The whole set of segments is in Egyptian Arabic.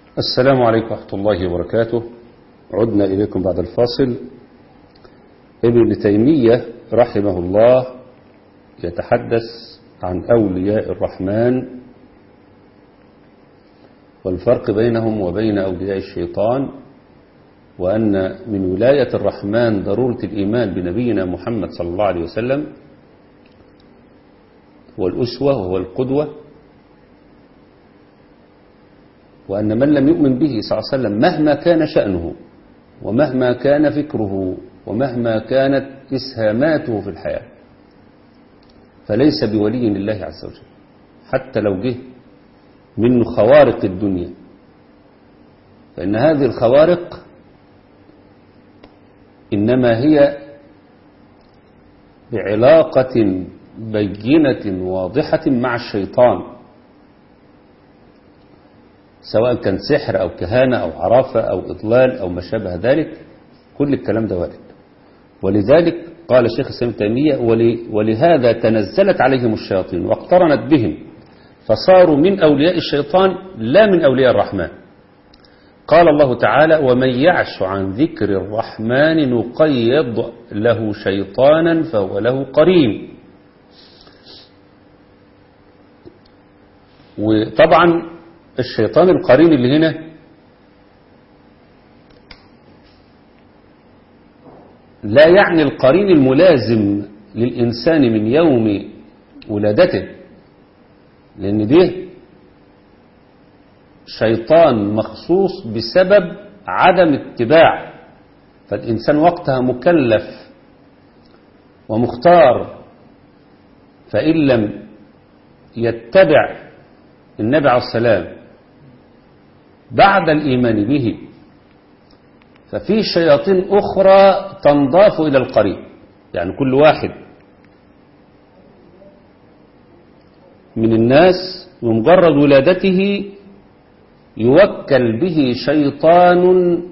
السلام عليكم ورحمة الله وبركاته عدنا إليكم بعد الفاصل ابن تيمية رحمه الله يتحدث عن أولياء الرحمن والفرق بينهم وبين أولياء الشيطان وأن من ولاية الرحمن ضرورة الإيمان بنبينا محمد صلى الله عليه وسلم والأسوة وهو القدوة وأن من لم يؤمن به صلى الله عليه وسلم مهما كان شأنه ومهما كان فكره ومهما كانت إسهاماته في الحياة فليس بولي لله عز وجل حتى لو جه منه خوارق الدنيا فإن هذه الخوارق إنما هي بعلاقة بينة واضحة مع الشيطان سواء كان سحر أو كهانة أو عرافة أو إضلال أو ما شابه ذلك كل الكلام ده وارد ولذلك قال الشيخ الإسلام تيمية ولهذا تنزلت عليهم الشياطين واقترنت بهم فصاروا من أولياء الشيطان لا من أولياء الرحمن قال الله تعالى ومن يعش عن ذكر الرحمن نقيض له شيطانا فهو له قرين وطبعا الشيطان القرين اللي هنا لا يعني القرين الملازم للإنسان من يوم ولادته لأن ده شيطان مخصوص بسبب عدم اتباع فالإنسان وقتها مكلف ومختار فإن لم يتبع النبي عليه السلام بعد الإيمان به ففي شياطين أخرى تنضاف إلى القريب يعني كل واحد من الناس بمجرد ولادته يوكل به شيطان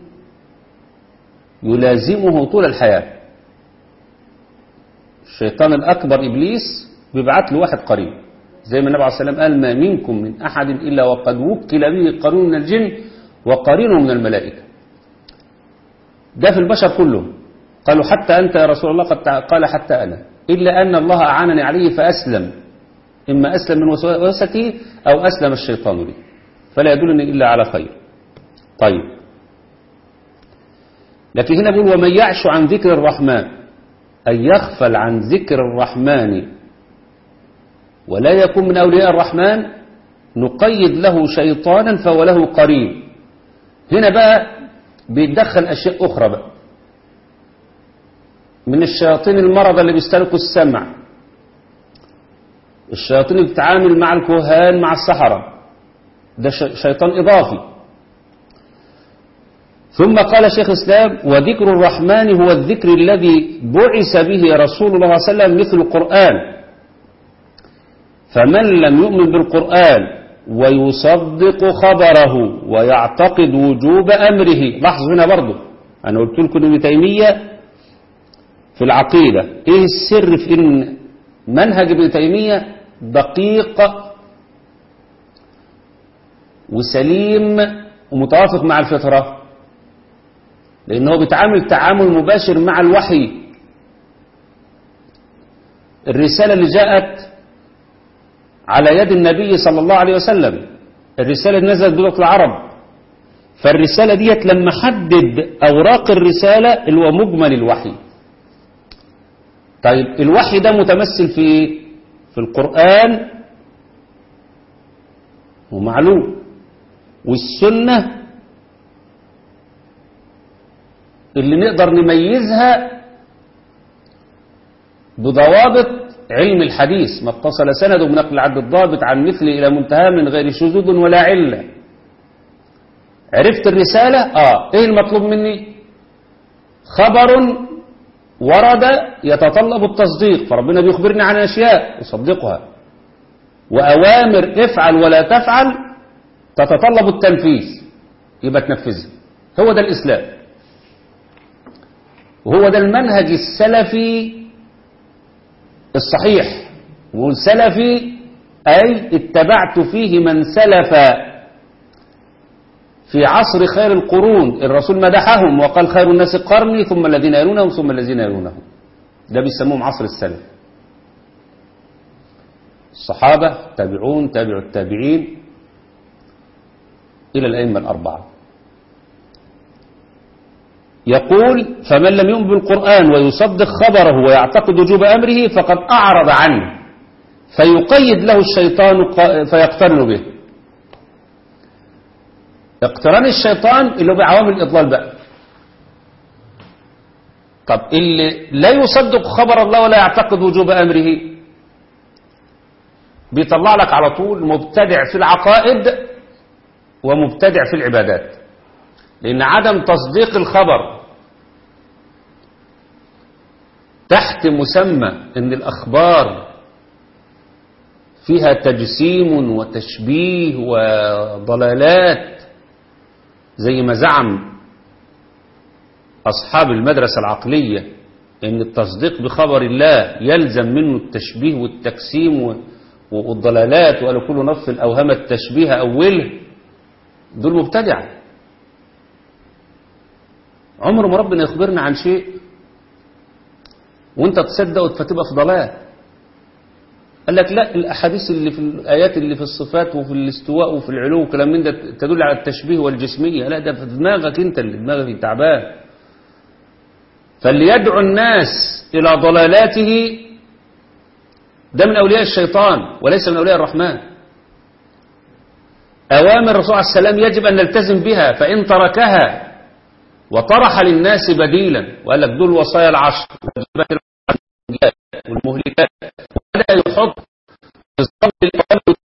يلازمه طول الحياة الشيطان الأكبر إبليس بيبعت له واحد قريب زي ما النبي عليه السلام قال ما منكم من أحد إلا وقد وكل به قرين من الجن وقرين من الملائكة ده في البشر كلهم قالوا حتى أنت يا رسول الله قد قال حتى أنا إلا أن الله أعانني عليه فأسلم إما أسلم من وسوسته أو أسلم الشيطان لي فلا يدلني إلا على خير طيب لكن هنا بيقول ومن يعش عن ذكر الرحمن أن يغفل عن ذكر الرحمن ولا يكون من أولياء الرحمن نقيد له شيطانا فهو له قرين هنا بقى بيتدخل أشياء أخرى بقى من الشياطين المرضى اللي بيستلقوا السمع الشياطين اللي بتتعامل مع الكهان مع السحرة ده شيطان إضافي ثم قال شيخ الإسلام وذكر الرحمن هو الذكر الذي بعث به رسول الله صلى الله عليه وسلم مثل القرآن فمن لم يؤمن بالقرآن ويصدق خبره ويعتقد وجوب أمره لاحظوا هنا برضه أنا قلت لكم ابن تيمية في العقيدة إيه السر في إن منهج ابن تيمية دقيق وسليم ومتوافق مع الفطرة لأنه بيتعامل تعامل مباشر مع الوحي الرسالة اللي جاءت على يد النبي صلى الله عليه وسلم الرسالة نزلت بلغة العرب فالرسالة ديت لما حدد أوراق الرسالة اللي هو مجمل الوحي طيب الوحي ده متمثل في في القرآن ومعلوم والسنة اللي نقدر نميزها بضوابط علم الحديث ما اتصل سنده بنقل عبد الضابط عن مثله إلى منتهى من غير شذوذ ولا علة عرفت الرسالة آه إيه المطلوب مني خبر ورد يتطلب التصديق فربنا بيخبرني عن أشياء أصدقها وأوامر افعل ولا تفعل تتطلب التنفيذ يبقى تنفذها هو ده الإسلام وهو ده المنهج السلفي الصحيح والسلفي أي اتبعت فيه من سلف في عصر خير القرون الرسول مدحهم وقال خير الناس قرني ثم الذين يلونهم ثم الذين يلونهم ده بيسموهم عصر السلف الصحابة تابعون تابع التابعين إلى الأئمة الأربعة يقول فمن لم يؤمن بالقرآن ويصدق خبره ويعتقد وجوب أمره فقد أعرض عنه فيقيد له الشيطان فيقترن به اقتران الشيطان اللي هو بعوامل الإضلال بقى طب اللي لا يصدق خبر الله ولا يعتقد وجوب أمره بيطلع لك على طول مبتدع في العقائد ومبتدع في العبادات لأن عدم تصديق الخبر تحت مسمى أن الأخبار فيها تجسيم وتشبيه وضلالات زي ما زعم أصحاب المدرسة العقلية أن التصديق بخبر الله يلزم منه التشبيه والتقسيم والضلالات وقالوا كل نص أوهم التشبيه أوله دول مبتدع عمر ما ربنا يخبرنا عن شيء وانت تصدق فتبقى في ضلال قال لك لا الأحاديث اللي في الآيات اللي في الصفات وفي الاستواء وفي العلو وكلام من ده تدل على التشبيه والجسمية لا ده في دماغك انت اللي دماغك تعبان فاللي يدعو الناس إلى ضلالاته ده من أولياء الشيطان وليس من أولياء الرحمن أوامر الرسول عليه السلام يجب أن نلتزم بها فإن تركها وطرح للناس بديلا وقال لك دول وصايا العشر والمهلكات وبدأ يحط نظام الأوامر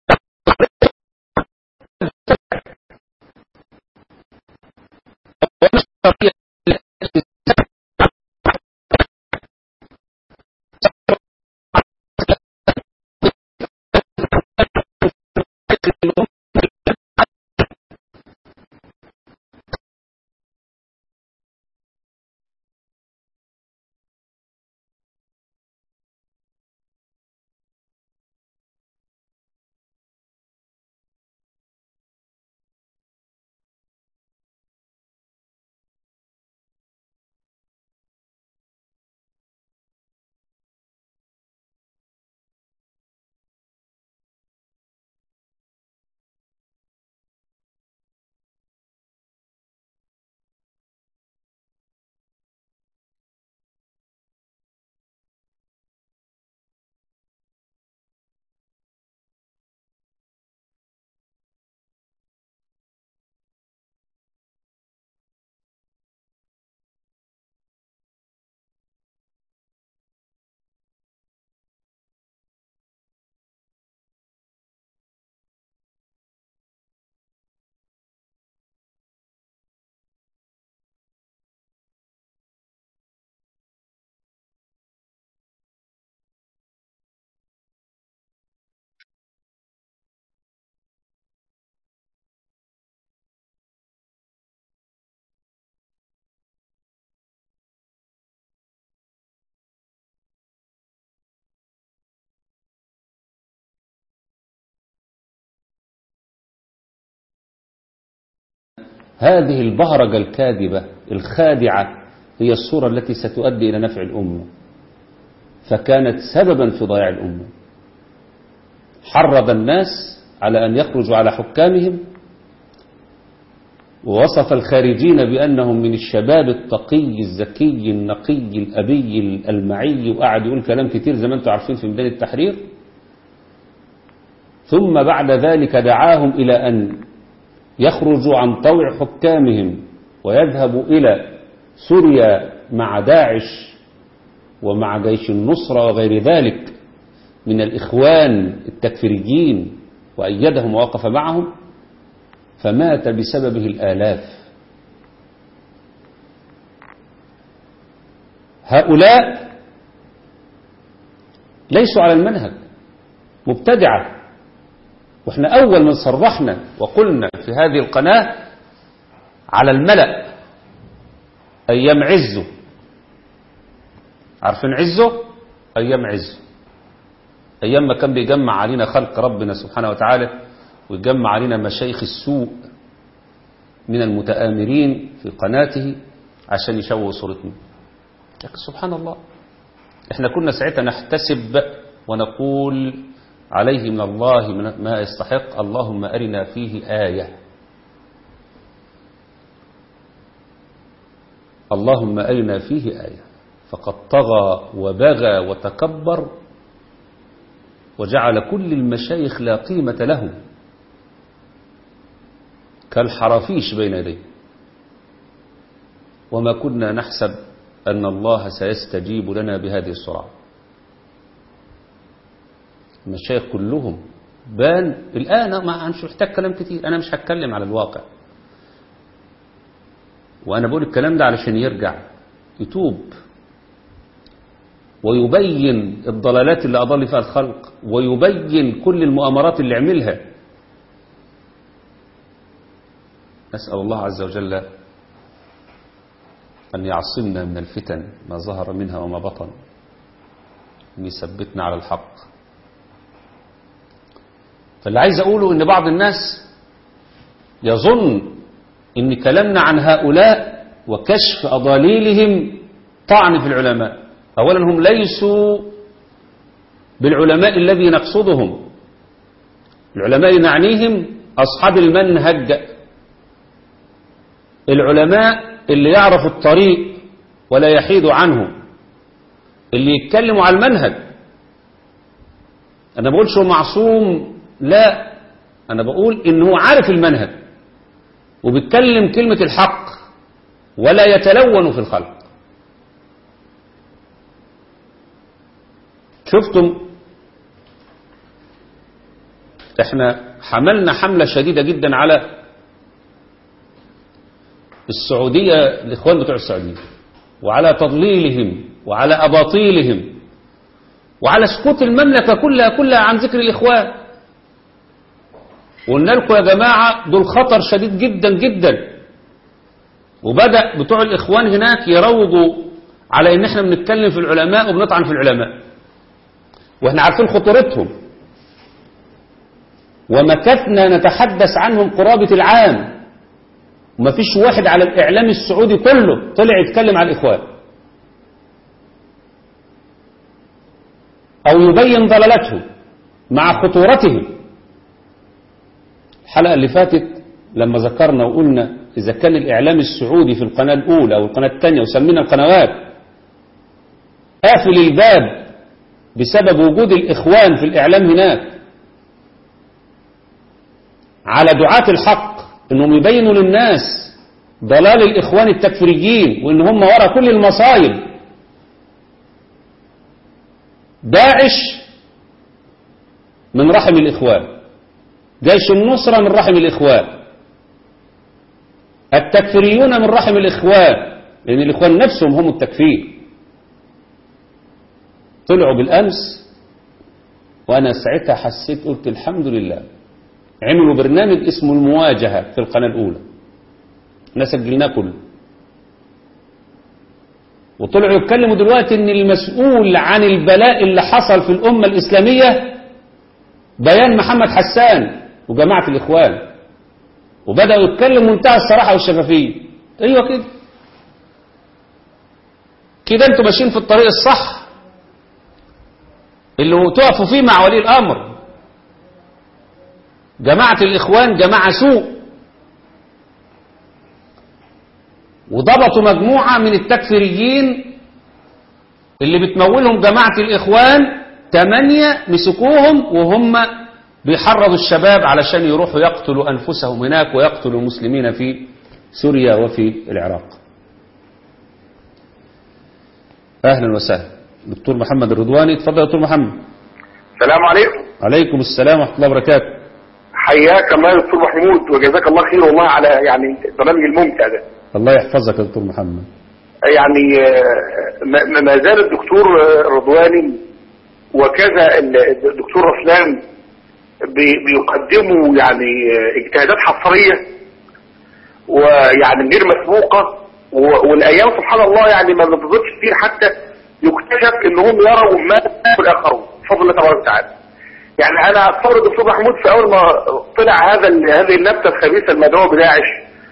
هذه البهرجة الكاذبة الخادعة هي الصورة التي ستؤدي إلى نفع الأمة فكانت سببا في ضياع الأمة حرض الناس على أن يخرجوا على حكامهم ووصف الخارجين بأنهم من الشباب التقي الزكي النقي الأبي المعي وقعد يقول كلام كتير زي ما انتم عارفين في ميدان التحرير ثم بعد ذلك دعاهم إلى أن يخرجوا عن طوع حكامهم ويذهبوا إلى سوريا مع داعش ومع جيش النصرة وغير ذلك من الإخوان التكفيريين وأيدهم ووقف معهم فمات بسببه الآلاف هؤلاء ليسوا على المنهج مبتدعة واحنا أول من صرحنا وقلنا في هذه القناة على الملأ أيام عزه عارفين عزه أيام عزه أيام ما كان بيجمع علينا خلق ربنا سبحانه وتعالى ويجمع علينا مشايخ السوء من المتآمرين في قناته عشان يشوه صورتنا لكن سبحان الله احنا كنا ساعتها نحتسب ونقول عليه من الله من ما يستحق اللهم أرنا فيه آية اللهم أرنا فيه آية فقد طغى وبغى وتكبر وجعل كل المشايخ لا قيمة له كالحرافيش بين يديه وما كنا نحسب أن الله سيستجيب لنا بهذه السرعة المشايخ كلهم بان الآن ما مش محتاج كلام كتير أنا مش هتكلم على الواقع وأنا بقول الكلام ده علشان يرجع يتوب ويبين الضلالات اللي أضل فيها الخلق ويبين كل المؤامرات اللي عملها نسأل الله عز وجل أن يعصمنا من الفتن ما ظهر منها وما بطن أن يثبتنا على الحق فاللي عايز أقوله أن بعض الناس يظن أن كلامنا عن هؤلاء وكشف أضاليلهم طعن في العلماء أولا هم ليسوا بالعلماء الذي نقصدهم العلماء نعنيهم أصحاب المنهج العلماء اللي يعرفوا الطريق ولا يحيدوا عنه اللي يتكلموا على المنهج أنا بقولش هو معصوم لا أنا بقول إن هو عارف المنهج وبيتكلم كلمة الحق ولا يتلون في الخلق شفتم احنا حملنا حملة شديدة جدا على السعودية الإخوان بتوع السعودية وعلى تضليلهم وعلى أباطيلهم وعلى سكوت المملكة كلها كلها عن ذكر الإخوان وقلنا لكم يا جماعة دول خطر شديد جدا جدا وبدأ بتوع الإخوان هناك يروجوا على إن احنا بنتكلم في العلماء وبنطعن في العلماء واحنا عارفين خطورتهم ومكثنا نتحدث عنهم قرابة العام وما فيش واحد على الإعلام السعودي كله طلع يتكلم على الإخوان أو يبين ضلالتهم مع خطورتهم الحلقة اللي فاتت لما ذكرنا وقلنا إذا كان الإعلام السعودي في القناة الأولى أو القناة الثانية وسمينا القنوات قافل الباب بسبب وجود الإخوان في الإعلام هناك على دعاة الحق أنهم يبينوا للناس ضلال الإخوان التكفيريين وأن هم وراء كل المصايب داعش من رحم الإخوان جيش النصرة من رحم الإخوان التكفيريون من رحم الإخوان لأن الإخوان نفسهم هم التكفير طلعوا بالأمس وأنا ساعتها حسيت قلت الحمد لله عملوا برنامج اسمه المواجهة في القناة الأولى احنا سجلناه كله وطلعوا يتكلموا دلوقتي ان المسؤول عن البلاء اللي حصل في الأمة الإسلامية بيان محمد حسان وجماعة الإخوان وبدأوا يتكلموا منتهى الصراحة والشفافية ايوه كده كده انتوا ماشيين في الطريق الصح اللي تقفوا فيه مع ولي الأمر جماعة الإخوان جماعة سوء وضبطوا مجموعة من التكفيريين اللي بتمولهم جماعة الإخوان تمانية مسكوهم وهم بيحرضوا الشباب علشان يروحوا يقتلوا أنفسهم هناك ويقتلوا المسلمين في سوريا وفي العراق أهلا وسهلا دكتور محمد الرضواني اتفضل يا دكتور محمد السلام عليكم عليكم السلام ورحمة الله وبركاته حياك الله يا دكتور محمود وجزاك الله خير والله على يعني البرنامج الممتع ده الله يحفظك يا دكتور محمد يعني آه، ما ما زال الدكتور آه، رضواني وكذا الدكتور رسلان بي- بيقدموا يعني آه، اجتهادات حصرية ويعني غير مسبوقة و- والايام سبحان الله يعني ما بتضيفش كتير حتى يكتشف انهم يروا ما في الاخرون بفضل الله تبارك وتعالى يعني انا اتصور الدكتور محمود في اول ما طلع هذا ال- هذه النبته الخبيثه المدعوه بداعش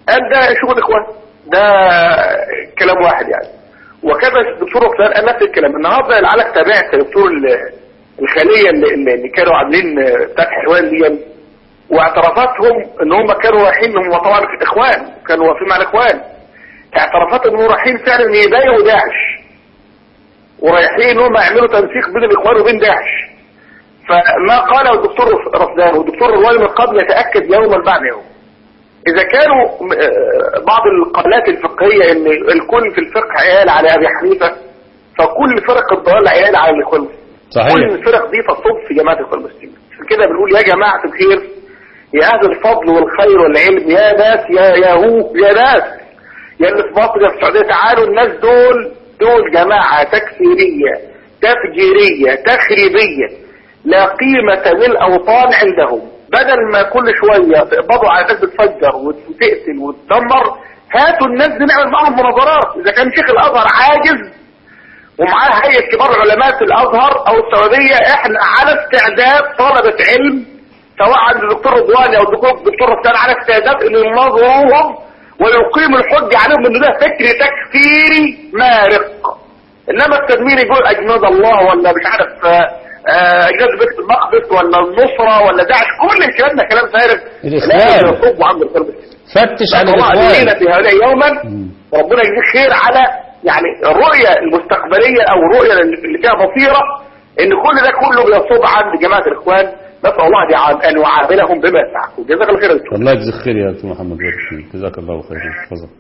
قال ده شغل اخوان ده كلام واحد يعني وكذا الدكتور رفلان قال نفس الكلام النهارده لعلك تابعت دكتور ال- الخليه اللي, اللي كانوا عاملين فتح حوان دي واعترافاتهم ان هم كانوا رايحين هم طبعا في الاخوان كانوا واقفين مع الاخوان اعترافات انهم رايحين فعلا يبايعوا داعش ورايحين هم يعملوا تنسيق بين الاخوان وبين داعش فما قاله الدكتور رفدان والدكتور رواني من قبل يتاكد يوما بعد يوم اذا كانوا م- آه، بعض القنوات الفقهيه ان الكل في الفقه عيال على ابي حنيفه فكل فرق الضلال عيال على الاخوان المسلمين. صحيح. كل الفرق دي تصب في جماعه الاخوان المسلمين عشان كده بنقول يا جماعه الخير يا اهل الفضل والخير والعلم يا ناس يا يا هو يا ناس يا اللي في مصر يا في السعوديه تعالوا الناس دول دول جماعه تكفيريه تفجيريه تخريبيه لا قيمة للأوطان عندهم بدل ما كل شوية تقبضوا على ناس بتفجر وتقتل وتدمر هاتوا الناس دي نعمل معاهم مناظرات إذا كان شيخ الأزهر عاجز ومعاه هيئة كبار علماء في الأزهر أو السعودية إحنا على استعداد طلبة علم سواء عند الدكتور رضواني أو الدكتور الدكتور رفتان على استعداد إن يناظروهم ويقيموا الحجة عليهم إن ده فكر تكفيري مارق إنما التدمير يقول أجناد الله ولا مش عارف آه، آه، أجناد بيت المقدس ولا النصرة ولا داعش كل الكلام ده كلام فارغ الإخوان. لازم يصب عند القلب فتش عن الله علينا الإخوان في هؤلاء يوما مم. وربنا يجزيك خير على يعني الرؤية المستقبلية او الرؤية اللي فيها بصيرة ان كل ده كله بيصب عند جماعة الاخوان نسأل الله أن يعام- ان يعاملهم بما يستحقون جزاك الله خير يا دكتور. الله يجزيك خير يا دكتور محمد بارك فيك جزاك الله خير تفضل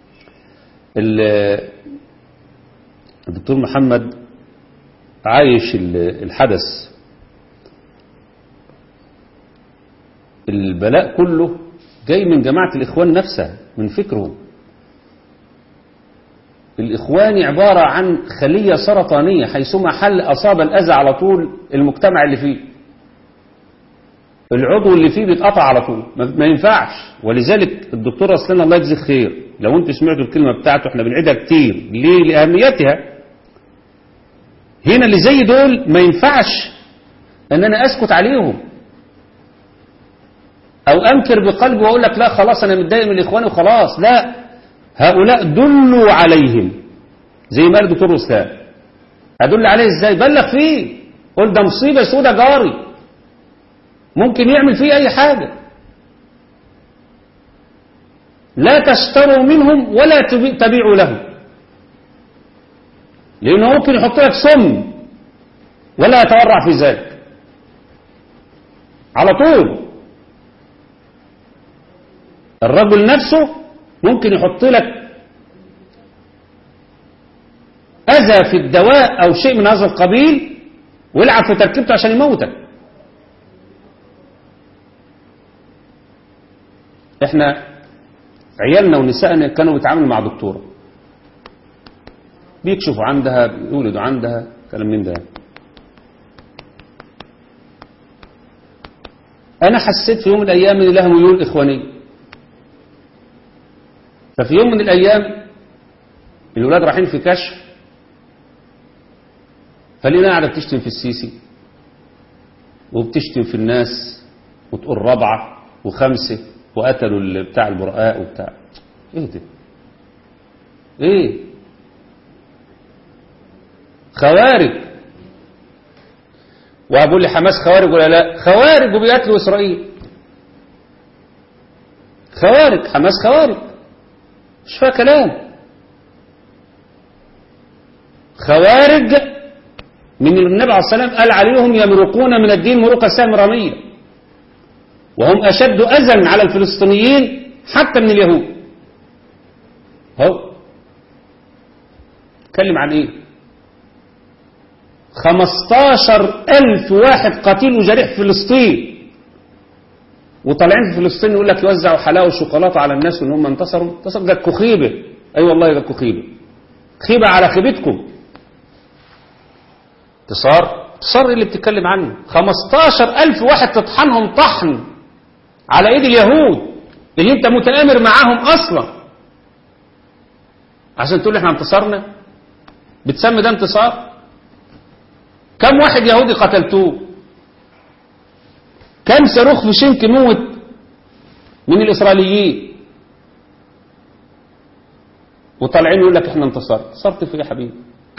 ال- الدكتور محمد عايش ال- الحدث البلاء كله جاي من جماعة الإخوان نفسها من فكرهم الإخوان عبارة عن خلية سرطانية حيثما حل أصاب الأذى على طول المجتمع اللي فيه العضو اللي فيه بيتقطع على طول ما ما ينفعش ولذلك الدكتور أسلان الله يجزيه خير لو انتوا سمعتوا الكلمة بتاعته احنا بنعيدها كتير ليه لأهميتها هنا اللي زي دول ما ينفعش ان انا اسكت عليهم او انكر بقلبي واقول لك لا خلاص انا متضايق من الاخوان وخلاص لا هؤلاء دلوا عليهم زي ما قال الدكتور رستام ادل عليه ازاي بلغ فيه قول ده مصيبه سودة جاري ممكن يعمل فيه اي حاجه لا تشتروا منهم ولا تبي- تبيعوا لهم لانه ممكن يحط لك سم ولا يتورع في ذلك على طول الرجل نفسه ممكن يحط لك أذى في الدواء أو شيء من هذا القبيل ويلعب في تركيبته عشان يموتك احنا عيالنا ونسائنا كانوا بيتعاملوا مع دكتورة بيكشفوا عندها بيولدوا عندها كلام من ده انا حسيت في يوم من الايام ان لها ميول اخوانيه ففي يوم من الايام الولاد رايحين في كشف فلقينا قاعده بتشتم في السيسي وبتشتم في الناس وتقول رابعه وخمسه وقتلوا ال- بتاع البرقاء وبتاع ايه ده ايه خوارج وهقول لي حماس خوارج ولا لا خوارج وبيقتلوا اسرائيل خوارج حماس خوارج مش فيها كلام خوارج من النبي عليه الصلاة والسلام قال عليهم يمرقون من الدين مروق السهم رمية وهم أشد أذى على الفلسطينيين حتى من اليهود هو اتكلم عن ايه خمستاشر ألف واحد قتيل وجريح في فلسطين وطالعين في فلسطين يقول لك يوزعوا حلاوه وشوكولاته على الناس وان هم انتصروا انتصروا ده كخيبه اي أيوة والله ده كخيبه خيبه على خيبتكم انتصار انتصار إيه اللي بتتكلم عنه 15000 واحد تطحنهم طحن على ايد اليهود اللي انت متآمر معاهم اصلا عشان تقول احنا انتصرنا بتسمي ده انتصار كم واحد يهودي قتلتوه كم صاروخ في شنك موت من الإسرائيليين وطالعين يقول لك احنا انتصرت انتصرت في ايه يا حبيبي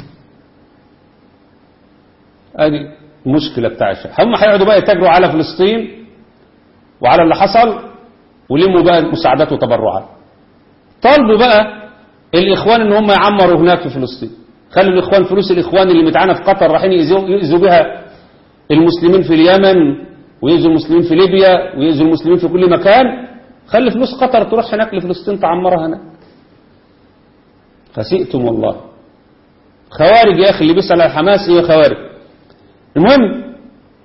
ادي المشكله بتاع الشيء هم هيقعدوا بقى يتاجروا على فلسطين وعلى اللي حصل ولموا بقى مساعدات وتبرعات طالبوا بقى الاخوان ان هم يعمروا هناك في فلسطين خلوا الاخوان فلوس الاخوان اللي متعانه في قطر رايحين يأذوا يأذوا بها المسلمين في اليمن ويأذوا المسلمين في ليبيا ويأذوا المسلمين في كل مكان خلي فلوس قطر تروح هناك لفلسطين تعمرها هناك خسئتم والله خوارج يا اخي اللي بيسأل على حماس هي خوارج المهم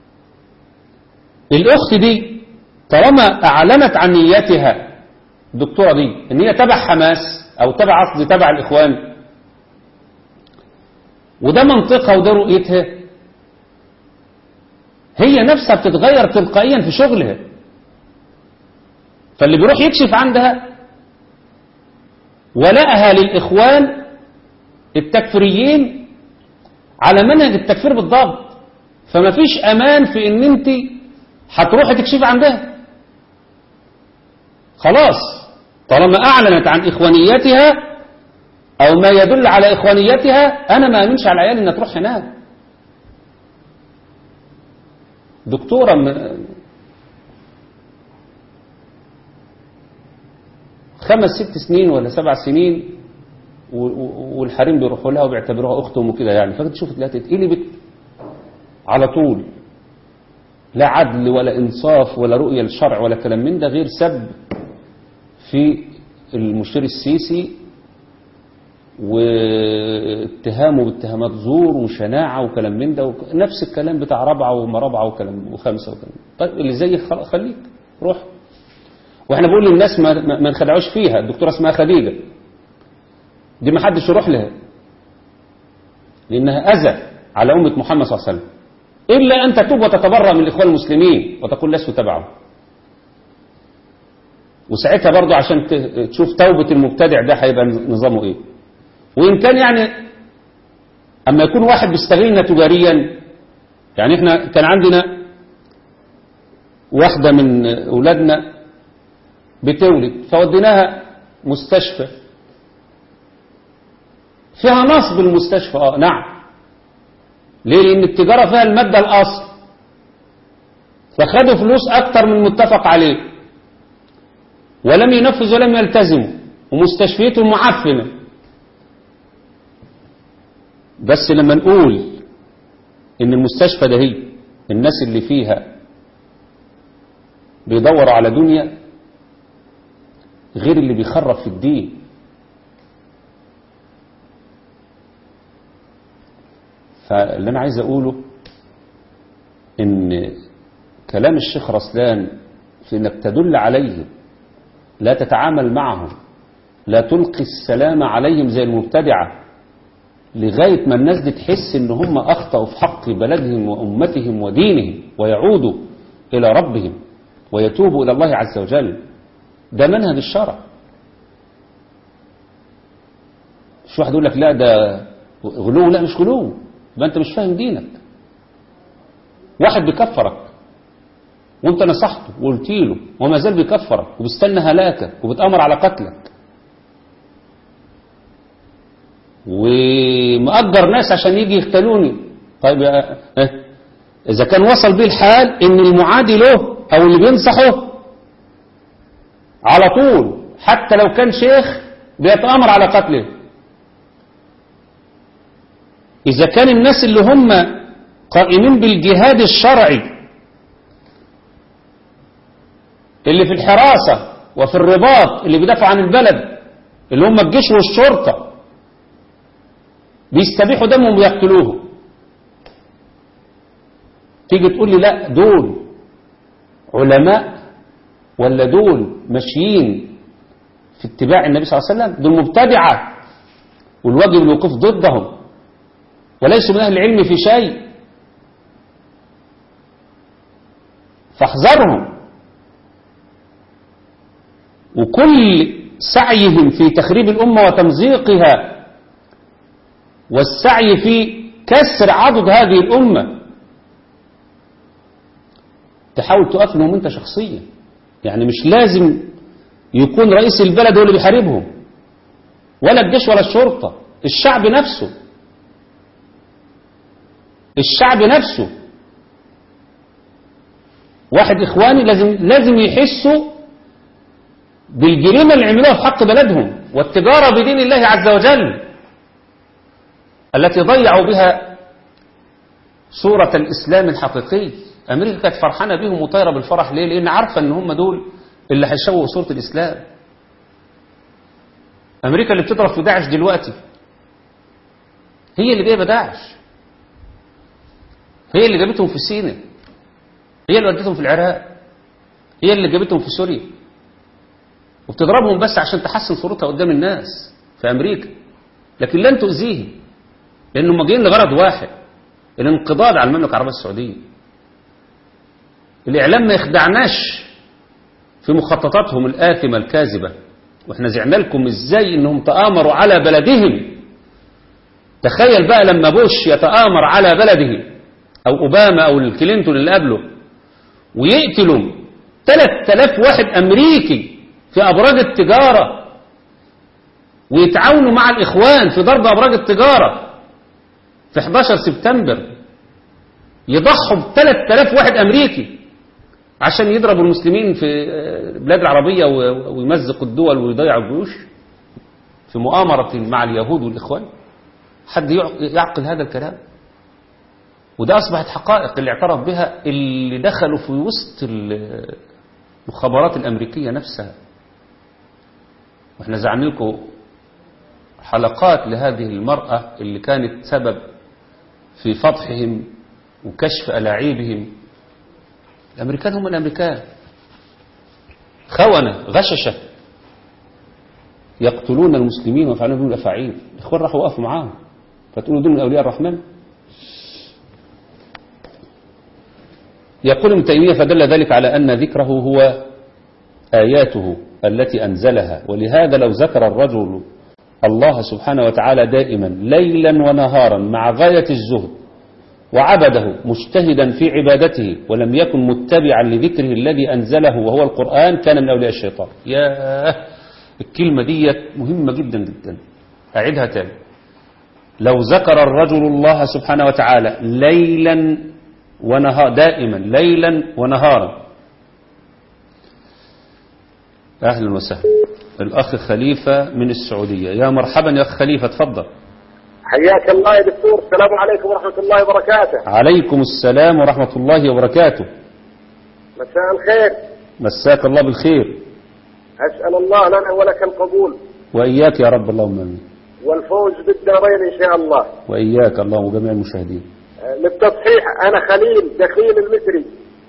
الاخت دي طالما اعلنت عن نيتها الدكتوره دي ان هي تبع حماس او تبع قصدي تبع الاخوان وده منطقها وده رؤيتها هي نفسها بتتغير تلقائيا في شغلها فاللي بيروح يكشف عندها ولائها للإخوان التكفيريين على منهج التكفير بالضبط فما فيش أمان في إن أنت هتروحي تكشفي عندها خلاص طالما أعلنت عن إخوانيتها أو ما يدل على إخوانيتها أنا ما أمنش على عيالي إنها تروح هناك دكتورة م- خمس ست سنين ولا سبع سنين و- و- والحريم بيروحوا لها وبيعتبروها أختهم وكده يعني فكنت تشوف تلاقيها تتقلبت على طول لا عدل ولا إنصاف ولا رؤية للشرع ولا كلام من ده غير سب في المشير السيسي واتهامه باتهامات زور وشناعة وكلام من ده وك... نفس الكلام بتاع رابعة وما رابعة وكلام وخمسة وكلام طيب اللي زيك خل- خليك روح واحنا بنقول للناس ما, ما ما نخدعوش فيها الدكتورة اسمها خديجة دي ما حدش يروح لها لأنها أذى على أمة محمد صلى الله عليه وسلم إلا أن تتوب وتتبرأ من الإخوان المسلمين وتقول لست تبعهم وساعتها برضه عشان ت- تشوف توبة المبتدع ده هيبقى نظامه إيه وإن كان يعني أما يكون واحد بيستغلنا تجاريا يعني إحنا كان عندنا واحدة من أولادنا بتولد فوديناها مستشفى فيها نصب المستشفى اه نعم ليه لأن التجارة فيها المادة الأصل فخدوا فلوس أكتر من المتفق عليه ولم ينفذوا ولم يلتزموا ومستشفيتهم معفنة بس لما نقول ان المستشفى ده هي الناس اللي فيها بيدوروا على دنيا غير اللي بيخرب في الدين فاللي انا عايز اقوله ان كلام الشيخ رسلان في انك تدل عليهم لا تتعامل معهم لا تلقي السلام عليهم زي المبتدعه لغاية ما الناس دي تحس ان هم اخطأوا في حق بلدهم وامتهم ودينهم ويعودوا الى ربهم ويتوبوا الى الله عز وجل ده منهج الشرع مش واحد يقول لك لا ده غلو لا مش غلو يبقى انت مش فاهم دينك واحد بيكفرك وانت نصحته وقلت له وما زال بيكفرك وبيستنى هلاكك وبتأمر على قتلك ومأجر ناس عشان يجي يقتلوني طيب يا اه إذا كان وصل بيه الحال إن المعادي له أو اللي بينصحه على طول حتى لو كان شيخ بيتأمر على قتله إذا كان الناس اللي هم قائمين بالجهاد الشرعي اللي في الحراسة وفي الرباط اللي بيدافعوا عن البلد اللي هم الجيش والشرطة بيستبيحوا دمهم ويقتلوهم تيجي تقول لي لا دول علماء ولا دول ماشيين في اتباع النبي صلى الله عليه وسلم دول مبتدعة والواجب الوقوف ضدهم وليسوا من أهل العلم في شيء فاحذرهم وكل سعيهم في تخريب الأمة وتمزيقها والسعي في كسر عضد هذه الأمة تحاول تقفلهم أنت شخصيا يعني مش لازم يكون رئيس البلد هو اللي بيحاربهم ولا الجيش ولا الشرطة الشعب نفسه الشعب نفسه واحد إخواني لازم لازم يحسوا بالجريمة اللي عملوها في حق بلدهم والتجارة بدين الله عز وجل التي ضيعوا بها صورة الإسلام الحقيقي أمريكا كانت فرحانة بيهم وطايرة بالفرح ليه؟ لأن عارفة أن هم دول اللي هيشوهوا صورة الإسلام أمريكا اللي بتضرب في داعش دلوقتي هي اللي جايبة داعش هي اللي جابتهم في سيناء هي اللي ودتهم في العراق هي اللي جابتهم في سوريا وبتضربهم بس عشان تحسن صورتها قدام الناس في أمريكا لكن لن تؤذيهم لأنهم جايين لغرض واحد الانقضاض على المملكة العربية السعودية الإعلام ما يخدعناش في مخططاتهم الآثمة الكاذبة واحنا زعنا لكم ازاي انهم تآمروا على بلدهم تخيل بقى لما بوش يتآمر على بلده او اوباما او الكلينتون اللي قبله ويقتلوا 3000 واحد امريكي في ابراج التجارة ويتعاونوا مع الاخوان في ضرب ابراج التجارة في 11 سبتمبر يضحوا ب 3000 واحد امريكي عشان يضربوا المسلمين في البلاد العربية ويمزقوا الدول ويضيعوا الجيوش في مؤامرة مع اليهود والإخوان حد يعقل هذا الكلام وده أصبحت حقائق اللي اعترف بها اللي دخلوا في وسط المخابرات الأمريكية نفسها واحنا زعلنا لكم حلقات لهذه المرأة اللي كانت سبب في فضحهم وكشف ألاعيبهم الأمريكان هم الأمريكان خونة غششة يقتلون المسلمين ويفعلون بهم الأفاعيل الإخوان راحوا وقفوا معاهم فتقولوا دول من أولياء الرحمن يقول ابن تيمية فدل ذلك على أن ذكره هو آياته التي أنزلها ولهذا لو ذكر الرجل الله سبحانه وتعالى دائما ليلا ونهارا مع غاية الزهد وعبده مجتهدا في عبادته ولم يكن متبعا لذكره الذي أنزله وهو القرآن كان من أولياء الشيطان يا الكلمة دي مهمة جدا جدا أعدها تاني لو ذكر الرجل الله سبحانه وتعالى ليلا ونهار دائما ليلا ونهارا أهلا وسهلا الأخ خليفة من السعودية يا مرحبا يا أخ خليفة تفضل حياك الله يا دكتور السلام عليكم ورحمة الله وبركاته عليكم السلام ورحمة الله وبركاته مساء الخير مساك الله بالخير أسأل الله لنا ولك القبول وإياك يا رب اللهم آمين والفوز بالدارين إن شاء الله وإياك اللهم وجميع المشاهدين آه، للتصحيح أنا خليل دخيل المصري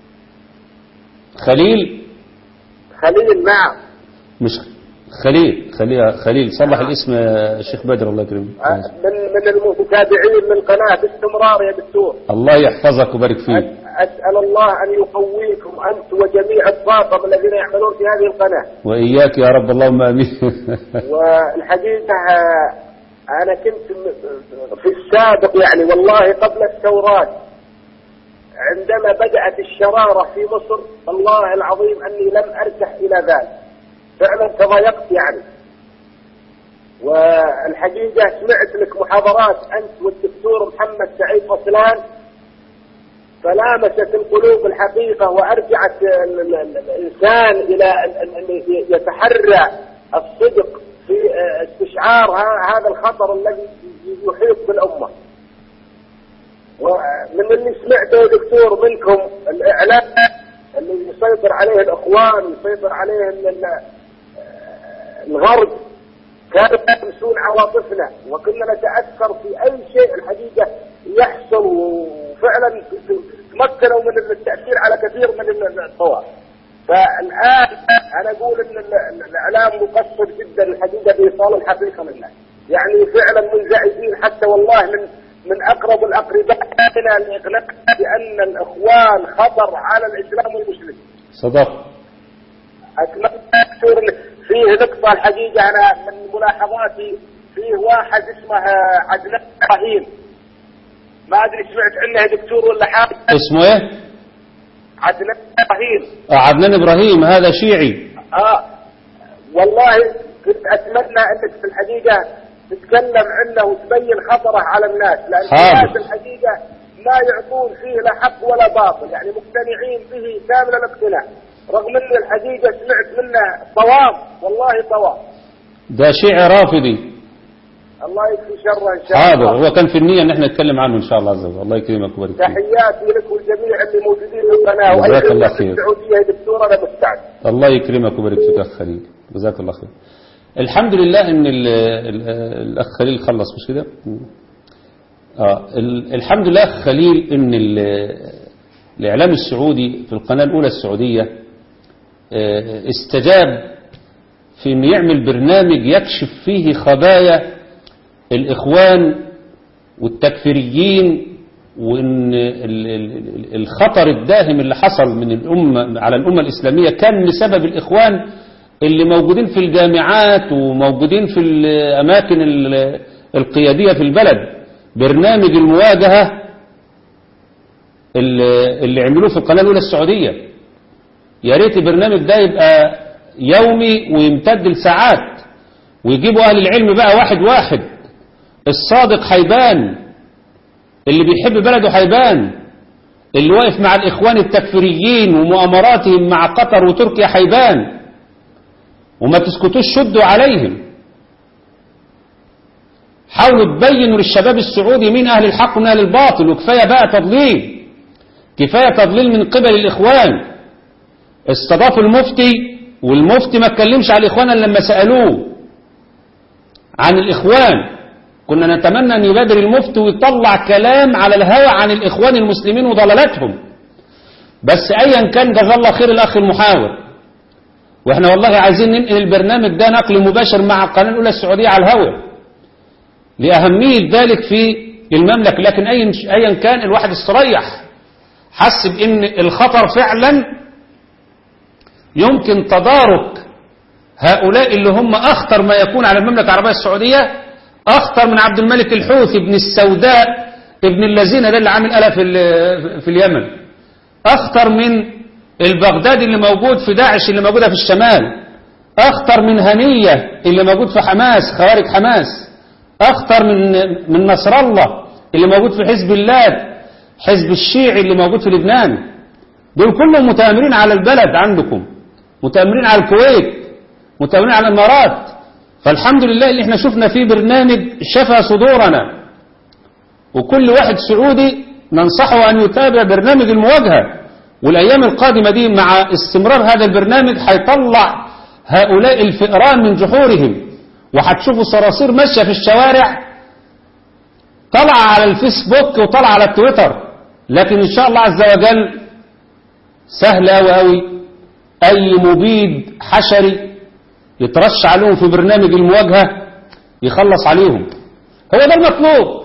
خليل خليل نعم مش خليل خليل خليل صلح الاسم يا شيخ بدر الله يكرمك آه، من من المتابعين للقناة باستمرار يا دكتور الله يحفظك ويبارك فيك أس- أسأل الله أن يقويكم أنت وجميع الطاقم الذين يعملون في هذه القناة وإياك يا رب اللهم آمين والحقيقة آه، أنا كنت م- في السابق يعني والله قبل الثورات عندما بدأت الشرارة في مصر والله العظيم أني لم أرتح إلى ذلك فعلا تضايقت يعني والحقيقة سمعت لك محاضرات أنت والدكتور محمد سعيد فصلان فلامست القلوب الحقيقة وأرجعت ال- ال- ال- الإنسان إلى أن أن- أن يتحرى الصدق في آه، استشعار ه- هذا الخطر الذي يحيط بالأمة ومن اللي سمعته يا دكتور منكم الإعلام اللي يسيطر عليه الإخوان يسيطر عليه ال- ال- الغرب كانوا يلمسون عواطفنا وكنا نتأثر في أي شيء الحقيقة يحصل وفعلا تمكنوا من التأثير على كثير من ال- الطوائف فالآن أنا أقول أن ال- ال- الإعلام مقصر جدا الحقيقة بإيصال الحقيقة للناس يعني فعلا منزعجين حتى والله من من أقرب الأقرباء إلى الإقناع بأن الإخوان خطر على الإسلام والمسلمين صدق أتمنى دكتور فيه نقطة الحقيقة أنا من ملاحظاتي فيه واحد اسمه عدنان إبراهيم ما أدري سمعت عنه يا دكتور ولا حاجة اسمه ايه عدنان إبراهيم آه، عدنان إبراهيم هذا شيعي آه والله كنت اتمنى انك في الحقيقه تتكلم عنه وتبين خطره على الناس لان حاضر. الناس الحقيقه ما يعطون فيه لا حق ولا باطل يعني مقتنعين به كامل الاقتناع رغم ان الحقيقه سمعت منه طواف والله طواف ده شيعي رافضي الله يكفي شره ان شاء حاضر الله هو كان في النية ان احنا نتكلم عنه ان شاء الله عز وجل الله يكرمك ويبارك فيك تحياتي لك والجميع اللي موجودين في القناه جزاك واي الله خدمه في خير. السعوديه يا دكتور انا مستعد الله يكرمك ويبارك فيك يا اخ خليل جزاك الله خير الحمد لله ان ال- ال- الاخ خليل خلص مش كده اه ال- الحمد لله اخ خليل ان ال- الاعلام السعودي في القناه الاولى السعوديه آه، استجاب في انه يعمل برنامج يكشف فيه خبايا الاخوان والتكفيريين وان ال- ال- الخطر الداهم اللي حصل من الامه على الامه الاسلاميه كان بسبب الاخوان اللي موجودين في الجامعات وموجودين في الاماكن ال- القياديه في البلد برنامج المواجهه اللي اللي عملوه في القناه الاولى السعوديه يا ريت البرنامج ده يبقى يومي ويمتد لساعات ويجيبوا اهل العلم بقى واحد واحد الصادق هيبان اللي بيحب بلده هيبان اللي واقف مع الإخوان التكفيريين ومؤامراتهم مع قطر وتركيا هيبان وما تسكتوش شدوا عليهم حاولوا تبينوا للشباب السعودي مين أهل الحق ومين أهل الباطل وكفاية بقى تضليل كفاية تضليل من قبل الإخوان استضافوا المفتي والمفتي ما اتكلمش على الإخوان إلا لما سألوه عن الإخوان كنا نتمنى أن يبادر المفتي ويطلع كلام على الهوى عن الإخوان المسلمين وضلالتهم بس أيا كان جزاه الله خير الأخ المحاور وإحنا والله عايزين ننقل البرنامج ده نقل مباشر مع القناة الأولى السعودية على الهوى لأهمية ذلك في المملكة لكن أيا أيا كان الواحد استريح حس بأن الخطر فعلا يمكن تدارك هؤلاء اللي هم أخطر ما يكون على المملكة العربية السعودية أخطر من عبد الملك الحوثي ابن السوداء ابن الذين ده اللي عامل قلق في, ال- في اليمن أخطر من البغدادي اللي موجود في داعش اللي موجودة في الشمال أخطر من هنية اللي موجود في حماس خوارج حماس أخطر من من نصر الله اللي موجود في حزب الله حزب الشيعي اللي موجود في لبنان دول كلهم متآمرين على البلد عندكم متآمرين على الكويت متآمرين على الإمارات فالحمد لله اللي احنا شفنا فيه برنامج شفى صدورنا وكل واحد سعودي ننصحه أن يتابع برنامج المواجهة والأيام القادمة دي مع استمرار هذا البرنامج هيطلع هؤلاء الفئران من جحورهم وهتشوفوا صراصير ماشية في الشوارع طلع على الفيسبوك وطلع على التويتر لكن إن شاء الله عز وجل سهل أوي أوي أي مبيد حشري يترش عليهم في برنامج المواجهة يخلص عليهم هو ده المطلوب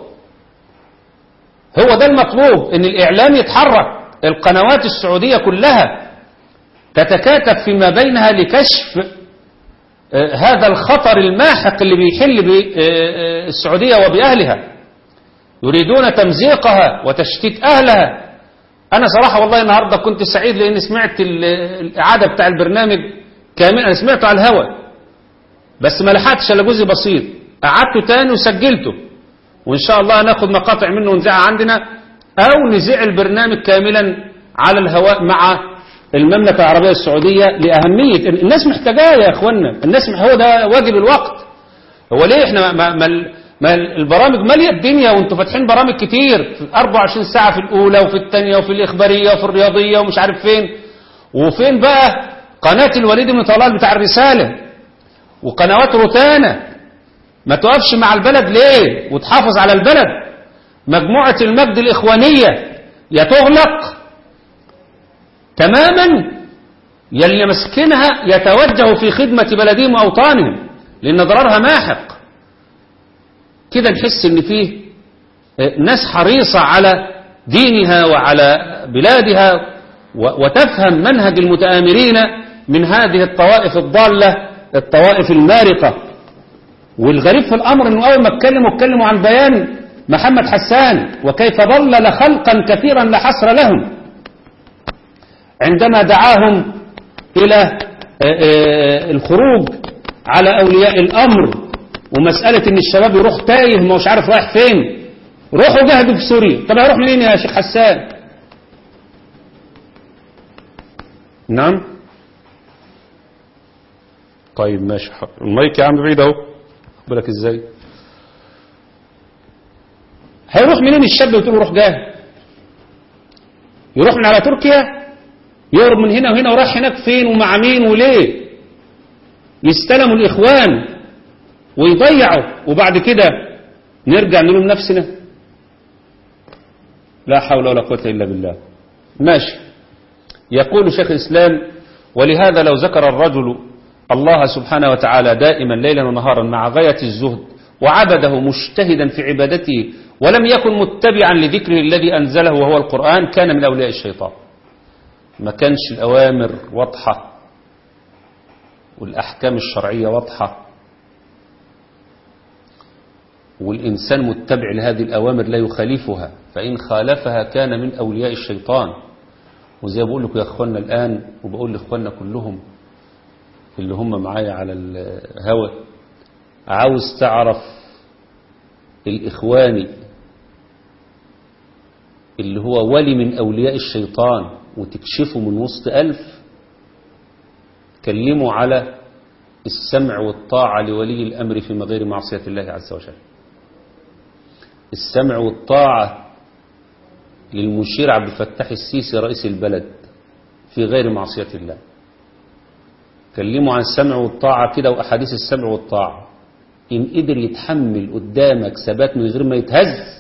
هو ده المطلوب ان الاعلام يتحرك القنوات السعودية كلها تتكاتف فيما بينها لكشف آه، هذا الخطر الماحق اللي بيحل بالسعودية وبأهلها يريدون تمزيقها وتشتيت أهلها أنا صراحة والله النهاردة كنت سعيد لأني سمعت ال- الإعادة بتاع البرنامج كامل أنا سمعته على الهواء بس ما لحقتش إلا جزء بسيط قعدته تاني وسجلته وإن شاء الله ناخد مقاطع منه ونذاعها عندنا أو نذيع البرنامج كاملا على الهواء مع المملكة العربية السعودية لأهمية الناس محتاجاه يا إخوانا الناس مح- هو ده واجب الوقت هو ليه احنا ما, ما, ما البرامج مالية الدنيا وانتوا فاتحين برامج كتير في 24 ساعة في الأولى وفي الثانية وفي الإخبارية وفي الرياضية ومش عارف فين وفين بقى قناة الوليد بن طلال بتاع الرسالة وقنوات روتانا ما توقفش مع البلد ليه وتحافظ على البلد مجموعة المجد الإخوانية يا تغلق تماما يلي مسكنها يتوجه في خدمة بلدهم وأوطانهم لأن ضررها ماحق كده نحس ان فيه ناس حريصة على دينها وعلى بلادها و- وتفهم منهج المتآمرين من هذه الطوائف الضالة الطوائف المارقة والغريب في الأمر أنه أول ما اتكلموا اتكلموا عن بيان محمد حسان وكيف ضلل خلقا كثيرا لا حصر لهم عندما دعاهم إلى آه، آه، الخروج على أولياء الأمر ومسألة إن الشباب يروح تايه ما مش عارف رايح فين روحوا جاهدوا في سوريا طب هيروح منين يا شيخ حسان نعم طيب ماشي حق. المايك يا عم بعيد اهو بالك ازاي هيروح منين الشاب وتقول له روح جاهد يروح من على تركيا يهرب من هنا وهنا وراح هناك فين ومع مين وليه يستلموا الإخوان ويضيعوا وبعد كده نرجع نلوم نفسنا لا حول ولا قوة إلا بالله ماشي يقول شيخ الإسلام ولهذا لو ذكر الرجل الله سبحانه وتعالى دائما ليلا ونهارا مع غاية الزهد وعبده مجتهدا في عبادته ولم يكن متبعا لذكره الذي أنزله وهو القرآن كان من أولياء الشيطان ما كانش الأوامر واضحة والأحكام الشرعية واضحة والإنسان متبع لهذه الأوامر لا يخالفها فإن خالفها كان من أولياء الشيطان وزي بقول لكم يا أخوانا الآن وبقول لإخواننا كلهم اللي هم معايا على الهوى عاوز تعرف الإخواني اللي هو ولي من أولياء الشيطان وتكشفه من وسط ألف كلموا على السمع والطاعة لولي الأمر في غير معصية الله عز وجل السمع والطاعة للمشير عبد الفتاح السيسي رئيس البلد في غير معصية الله كلموا عن السمع والطاعة كده وأحاديث السمع والطاعة إن قدر يتحمل قدامك ثبات من غير ما يتهز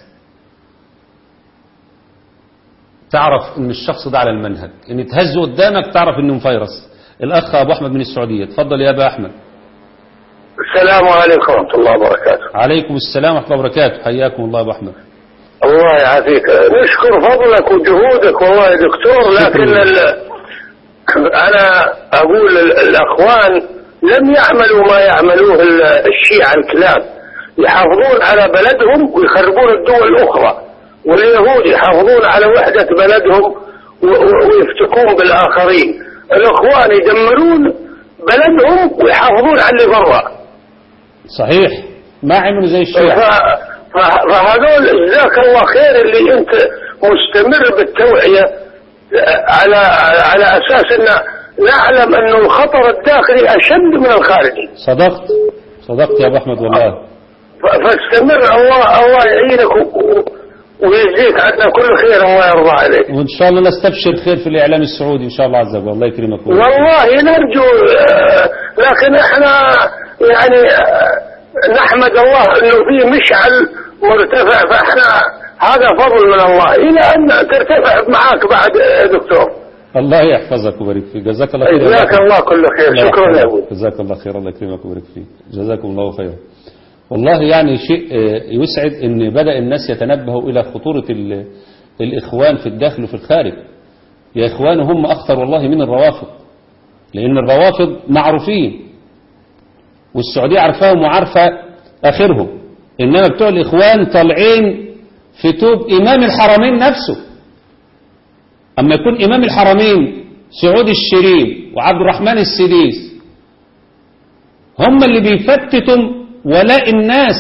تعرف ان الشخص ده على المنهج ان يتهز قدامك تعرف انه مفيرس الاخ ابو احمد من السعوديه اتفضل يا ابا احمد السلام عليكم ورحمة الله وبركاته عليكم السلام ورحمه الله وبركاته حياكم الله ابو احمد الله يعافيك نشكر فضلك وجهودك والله يا دكتور لكن ال... أنا أقول ال- الأخوان لم يعملوا ما يعملوه ال- الشيعة الكلاب يحافظون على بلدهم ويخربون الدول الأخرى واليهود يحافظون على وحدة بلدهم و- و- ويفتكون بالآخرين الأخوان يدمرون بلدهم ويحافظون على اللي برا صحيح ما عملوا زي الشيعة ف- ف- فهذول جزاك الله خير اللي انت مستمر بالتوعية على على اساس ان نعلم انه الخطر الداخلي اشد من الخارجي صدقت صدقت يا ابو احمد والله ف- فاستمر الله الله يعينك و- و- ويجزيك عنا كل خير الله يرضى عليك وان شاء الله نستبشر خير في الاعلام السعودي ان شاء الله عز وجل الله يكرمك والله نرجو آه، لكن احنا يعني آه، نحمد الله انه في مشعل مرتفع فاحنا هذا فضل من الله الى ان ترتفع معاك بعد آه، دكتور الله يحفظك ويبارك فيك جزاك الله خير يا جزاك أبو أحمد. الله كل خير الله شكرا يا يحفظك. ابوي جزاك الله خير الله يكرمك ويبارك فيك جزاكم الله خيرا والله يعني شيء آه، يسعد ان بدأ الناس يتنبهوا الى خطورة ال- الاخوان في الداخل وفي الخارج يا اخوان هم اخطر والله من الروافض لان الروافض معروفين والسعودية عارفاهم وعارفة اخرهم انما بتوع الاخوان طالعين في توب امام الحرمين نفسه اما يكون امام الحرمين سعود الشريف وعبد الرحمن السديس هم اللي بيفتتوا ولاء الناس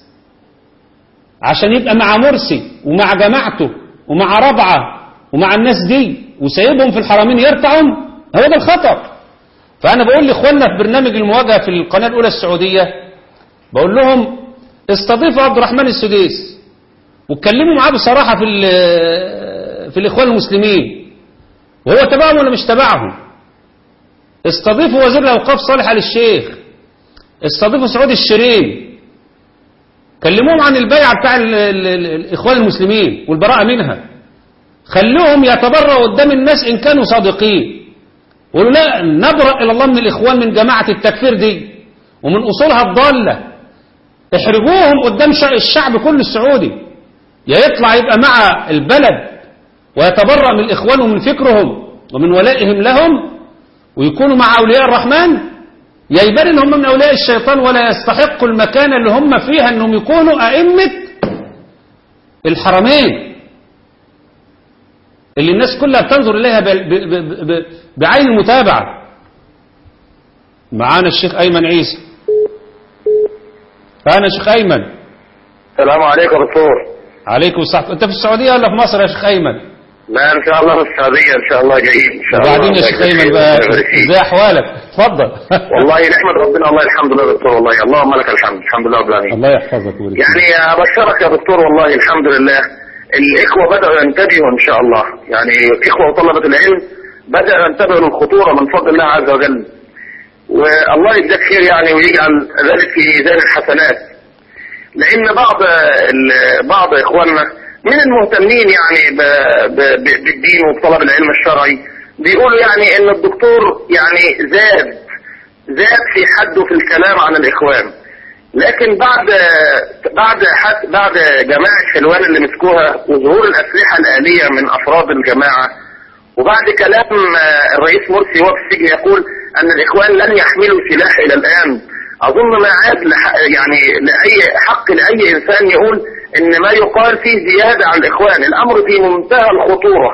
عشان يبقى مع مرسي ومع جماعته ومع ربعة ومع الناس دي وسايبهم في الحرمين يرتعهم هو ده الخطر فأنا بقول لإخواننا في برنامج المواجهة في القناة الأولى السعودية بقول لهم استضيفوا عبد الرحمن السديس واتكلموا معاه بصراحة في ال- في الإخوان المسلمين وهو تبعهم ولا مش تبعهم استضيفوا وزير الأوقاف صالح آل الشيخ استضيفوا سعود الشريف كلموهم عن البيعة بتاع ال ال ال الإخوان المسلمين والبراءة منها خلوهم يتبرأوا قدام الناس إن كانوا صادقين قولوا لا نبرأ إلى الله من الإخوان من جماعة التكفير دي ومن أصولها الضالة احرجوهم قدام شع- الشعب كله السعودي يا يطلع يبقى مع البلد ويتبرأ من الإخوان ومن فكرهم ومن ولائهم لهم ويكونوا مع أولياء الرحمن يا يبان ان هم من أولياء الشيطان ولا يستحقوا المكانة اللي هم فيها أنهم يكونوا أئمة الحرمين اللي الناس كلها بتنظر إليها ب- ب- ب- ب- بعين المتابعة معانا الشيخ أيمن عيسى انا شيخ ايمن السلام عليكم يا دكتور عليكم الصحة انت في السعودية ولا في مصر يا شيخ ايمن لا ان شاء الله في السعوديه ان شاء الله جايين ان شاء الله وبعدين يا شيخ ايمن بقى ازاي احوالك اتفضل والله نحمد ربنا والله الحمد لله يا دكتور والله اللهم لك الحمد الحمد لله رب العالمين الله يحفظك ويبارك فيك. يعني ابشرك يا دكتور والله الحمد لله الاخوه بداوا ينتبهوا ان شاء الله يعني الاخوه وطلبه العلم بداوا ينتبهوا للخطوره من فضل الله عز وجل والله يجزاك خير يعني ويجعل ذلك في ميزان الحسنات لان بعض ال- بعض اخواننا من المهتمين يعني ب- ب- ب- بالدين وبطلب العلم الشرعي بيقولوا يعني ان الدكتور يعني زاد زاد في حده في الكلام عن الاخوان لكن بعد بعد حد بعد جماعه حلوان اللي مسكوها وظهور الاسلحه الاليه من افراد الجماعه وبعد كلام آه، الرئيس مرسي وهو في السجن يقول ان الاخوان لن يحملوا سلاح الى الان اظن ما عاد لح- يعني لاي حق لاي انسان يقول ان ما يقال فيه زياده عن الاخوان الامر في منتهى الخطوره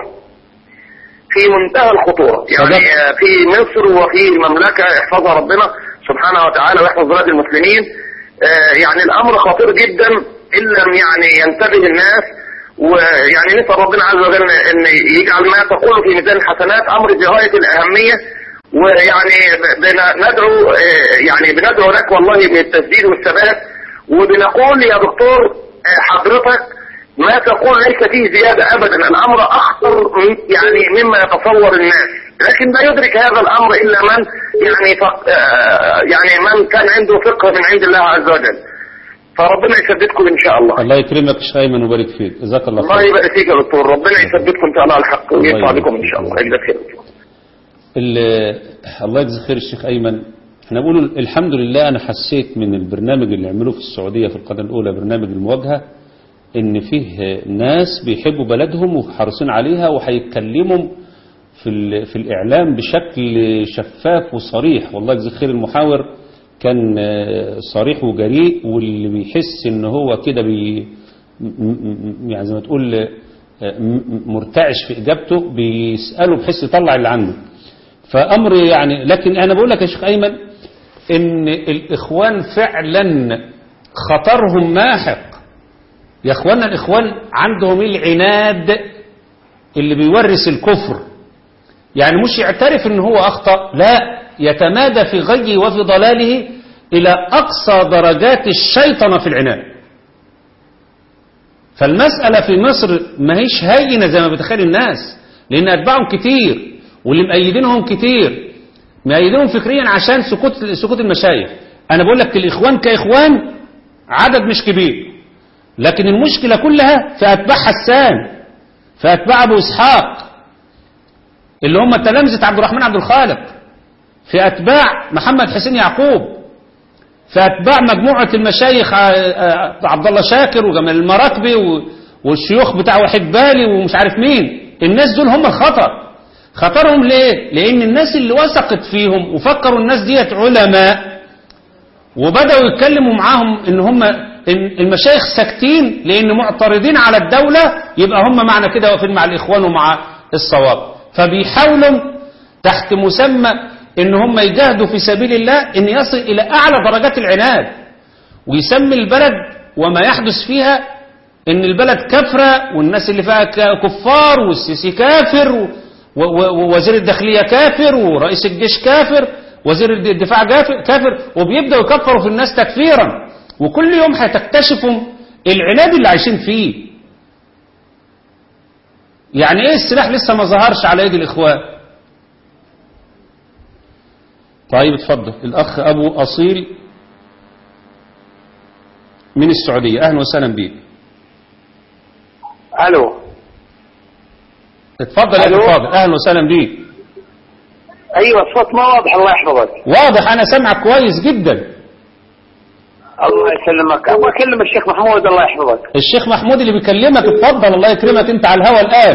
في منتهى الخطوره يعني صدقت. آه، في مصر وفي المملكه يحفظها ربنا سبحانه وتعالى ويحفظ بلاد المسلمين آه، يعني الامر خطير جدا ان لم يعني ينتبه الناس ويعني نسال ربنا عز وجل ان يجعل ما تقول في ميزان الحسنات امر في غايه الاهميه ويعني ب- بن- ندعو آه، يعني بندعو لك والله بالتسديد والثبات وبنقول يا دكتور آه، حضرتك ما تقول ليس فيه زيادة أبدا الأمر أخطر من- يعني مما يتصور الناس لكن لا يدرك هذا الأمر إلا من يعني فق آه، يعني من كان عنده فقه من عند الله عز وجل فربنا يثبتكم إن شاء الله الله يكرمك يا شيخ ايمن ويبارك فيك جزاك الله الله خير يبارك فيك يا دكتور ربنا يثبتكم إن شاء الله على الحق الله ويرفع يبارك بكم إن فيك. شاء الله يجزاك خير ال- الله يجزي خير الشيخ ايمن احنا بنقول الحمد لله انا حسيت من البرنامج اللي عملوه في السعوديه في القناه الاولى برنامج المواجهه ان فيه ناس بيحبوا بلدهم وحريصين عليها وهيتكلموا في ال- في الاعلام بشكل شفاف وصريح والله يجزي خير المحاور كان آه، صريح وجريء واللي بيحس ان هو كده بي م- م- يعني زي ما تقول آه، م- مرتعش في اجابته بيساله بحيث يطلع اللي عنده فأمر يعني لكن أنا بقول لك يا شيخ أيمن إن الإخوان فعلا خطرهم ماحق يا إخواننا الإخوان عندهم العناد اللي بيورث الكفر يعني مش يعترف إن هو أخطأ لا يتمادى في غيه وفي ضلاله إلى أقصى درجات الشيطنة في العناد فالمسألة في مصر ما هيش هينة زي ما بتخيل الناس لأن أتباعهم كتير واللي مأيدينهم كتير مأيدينهم فكريا عشان سكوت سكوت المشايخ أنا بقول لك الإخوان كإخوان عدد مش كبير لكن المشكلة كلها في أتباع حسان في أتباع أبو إسحاق اللي هم تلامذة عبد الرحمن عبد الخالق في أتباع محمد حسين يعقوب في أتباع مجموعة المشايخ عبد الله شاكر وجمال المراكبي والشيوخ بتاع وحيد بالي ومش عارف مين الناس دول هم الخطر خطرهم ليه لأن الناس اللي وثقت فيهم وفكروا الناس ديت علماء وبدأوا يتكلموا معاهم ان هم إن المشايخ ساكتين لأن معترضين على الدولة يبقى هم معنى كده واقفين مع الإخوان ومع الصواب فبيحاولوا تحت مسمى ان هم يجاهدوا في سبيل الله ان يصل الى اعلى درجات العناد ويسمي البلد وما يحدث فيها ان البلد كافرة والناس اللي فيها كفار والسيسي كافر ووزير الداخلية كافر ورئيس الجيش كافر وزير الدفاع كافر وبيبدأوا يكفروا في الناس تكفيرا وكل يوم هتكتشفوا العناد اللي عايشين فيه يعني ايه السلاح لسه ما ظهرش على ايدي الاخوان طيب اتفضل الاخ ابو اصيل من السعودية اهلا وسهلا بيك الو اتفضل يا ألو؟ فاضل اهلا وسهلا بيك ايوه الصوت ما واضح الله يحفظك واضح انا سامعك كويس جدا الله يسلمك ابغى اكلم الشيخ محمود الله يحفظك الشيخ محمود اللي بيكلمك اتفضل الله يكرمك انت على الهوا الان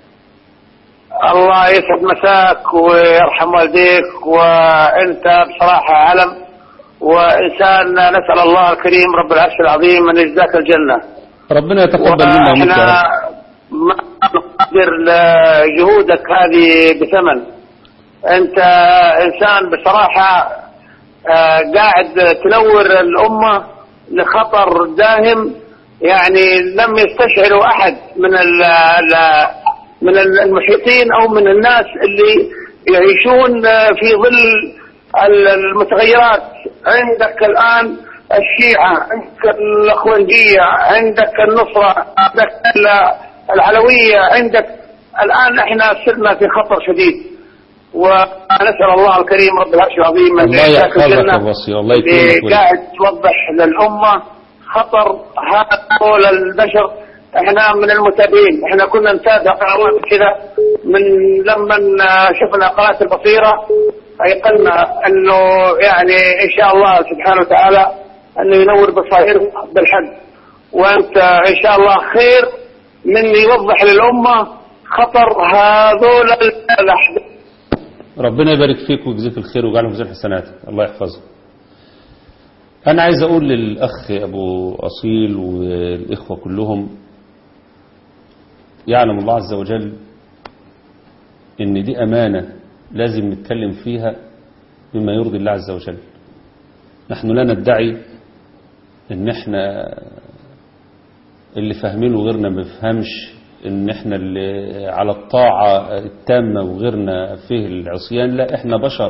الله يسعد مساك ويرحم والديك وانت بصراحه علم وانسان نسال الله الكريم رب العرش العظيم ان يجزاك الجنه ربنا يتقبل منا ومنك يا واحنا رب ما نقدر لجهودك هذه بثمن انت انسان بصراحه آه، قاعد تنور الامه لخطر داهم يعني لم يستشعره احد من ال ال من المحيطين او من الناس اللي يعيشون في ظل ال- المتغيرات عندك الان الشيعة عندك الاخوانجية عندك النصرة عندك ال- العلوية عندك الان احنا صرنا في خطر شديد ونسأل الله الكريم رب العرش العظيم أن الله يجزاك يحفظك الجنة يا بصير الله يكرمك ويحفظك. قاعد توضح للأمة خطر هؤلاء البشر احنا من المتابعين احنا كنا نتابع قنوات كذا من لما شفنا قناة البصيرة ايقنا انه يعني ان شاء الله سبحانه وتعالى انه ينور بصائر بالحق وانت ان شاء الله خير من يوضح للامة خطر هذول الاحداث ربنا يبارك فيك ويجزيك الخير ويجعله في ميزان حسناتك الله يحفظك أنا عايز أقول للأخ أبو أصيل والإخوة كلهم يعلم الله عز وجل إن دي أمانة لازم نتكلم فيها بما يرضي الله عز وجل نحن لا ندعي إن إحنا اللي فاهمينه غيرنا ما بيفهمش ان احنا اللي على الطاعة التامة وغيرنا فيه العصيان لا احنا بشر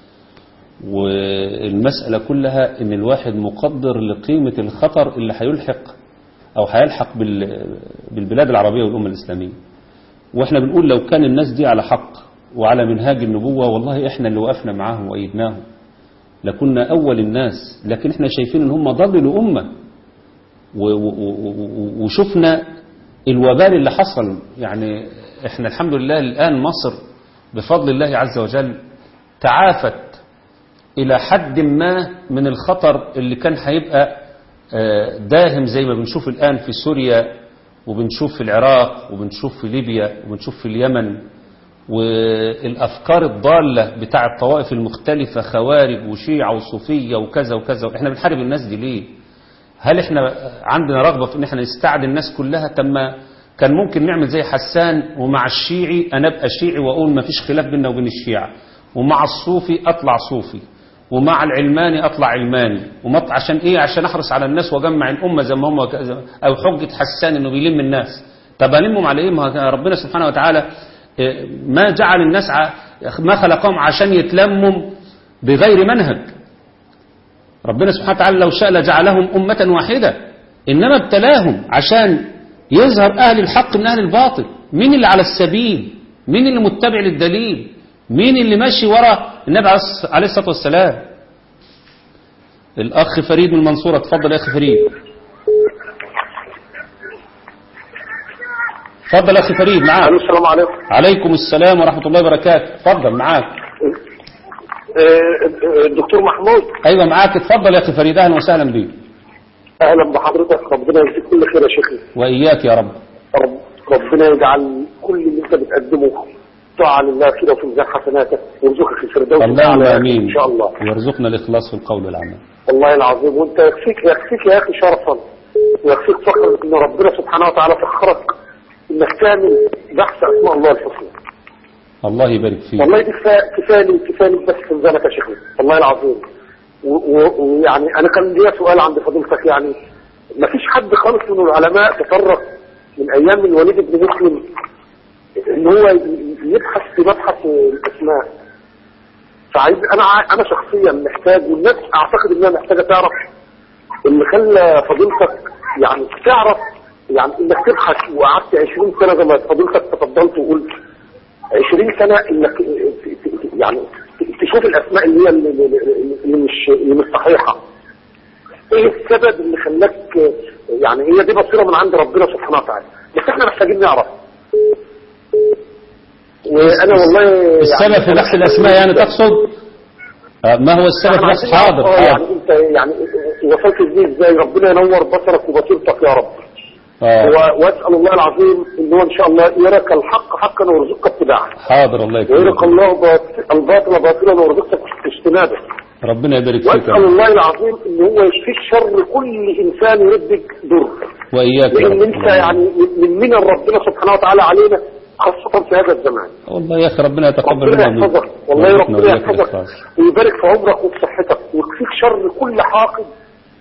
والمسألة كلها ان الواحد مقدر لقيمة الخطر اللي هيلحق او هيلحق بال- بالبلاد العربية والأمة الإسلامية واحنا بنقول لو كان الناس دي على حق وعلى منهاج النبوة والله احنا اللي وقفنا معاهم وأيدناهم لكنا أول الناس لكن احنا شايفين ان هم ضللوا أمة و- و- و- وشفنا الوبال اللي حصل يعني احنا الحمد لله الآن مصر بفضل الله عز وجل تعافت إلى حد ما من الخطر اللي كان هيبقى آه، داهم زي ما بنشوف الآن في سوريا وبنشوف في العراق وبنشوف في ليبيا وبنشوف في اليمن والأفكار الضالة بتاع الطوائف المختلفة خوارج وشيعة وصوفية وكذا وكذا احنا بنحارب الناس دي ليه هل احنا عندنا رغبة في ان احنا نستعد الناس كلها تم كان ممكن نعمل زي حسان ومع الشيعي انا ابقى شيعي واقول ما فيش خلاف بيننا وبين الشيعة ومع الصوفي اطلع صوفي ومع العلماني اطلع علماني ومط عشان ايه عشان احرص على الناس واجمع الامه زي ما هم وكذا. او حجه حسان انه بيلم الناس طب المهم على ايه ما ربنا سبحانه وتعالى إيه، ما جعل الناس ع- ما خلقهم عشان يتلموا بغير منهج ربنا سبحانه وتعالى لو شاء لجعلهم أمة واحدة إنما ابتلاهم عشان يظهر أهل الحق من أهل الباطل مين اللي على السبيل مين اللي متبع للدليل مين اللي ماشي ورا النبي عليه الصلاة والسلام الأخ فريد من المنصورة اتفضل يا أخي فريد اتفضل يا أخي فريد معاك السلام عليكم عليكم السلام ورحمة الله وبركاته اتفضل معاك آه، الدكتور محمود أيوة معاك اتفضل يا أخي فريد أهلا وسهلا بيك اهلا بحضرتك ربنا يجزيك كل خير يا شيخنا وإياك يا رب رب ربنا يجعل كل اللي انت بتقدمه طاعة لله كده في ميزان حسناتك ويرزقك في الفردوس اللهم الأعلى امين ان شاء الله ويرزقنا الاخلاص في القول والعمل والله العظيم وانت يكفيك يكفيك يا اخي شرفا ويكفيك فخرا ان ربنا سبحانه وتعالى فخرك انك تعمل بحث اسماء الله الحسنى الله يبارك فيك والله دي كفايه كفايه لي كفايه لي بس في ميزانك يا شيخنا والله العظيم و- و- ويعني انا كان ليا سؤال عند فضيلتك يعني ما فيش حد خالص من العلماء تطرق من ايام الوليد بن مسلم ان هو ي- يبحث في مبحث الاسماء فعايز انا ع- انا شخصيا محتاج والناس اعتقد انها محتاجه تعرف اللي خلى فضيلتك يعني تعرف يعني انك تبحث وقعدت 20 سنه زي ما فضيلتك تفضلت وقلت 20 سنة انك ت- ت- يعني تشوف الاسماء اللي هي اللي اللي مش اللي مش صحيحة ايه السبب اللي خلاك يعني هي دي بصيرة من عند ربنا سبحانه وتعالى بس احنا محتاجين نعرف وانا والله السبب في بحث الاسماء يعني تقصد آه، ما هو السبب في بحث حاضر اه يعني حاضر انت يعني وصلت ازاي ازاي ربنا ينور بصرك وبصيرتك يا رب آه، و- واسال الله العظيم ان هو ان شاء الله يرك الحق حقا ويرزقك اتباعه حاضر الله ويرق يكرمك الله باط- الباطل باطلا ويرزقك اجتنابه ربنا يبارك فيك يا واسال رب. الله العظيم ان هو يشفيك شر كل انسان يردك ضر واياك يا لان رب انت يعني من من ربنا سبحانه وتعالى علينا خاصه في هذا الزمان والله يا اخي ربنا يتقبل ربنا منا يحفظك والله ويرزقنا ربنا وإياك يحفظك الإخلاص. ويبارك في عمرك وفي صحتك ويكفيك شر كل حاقد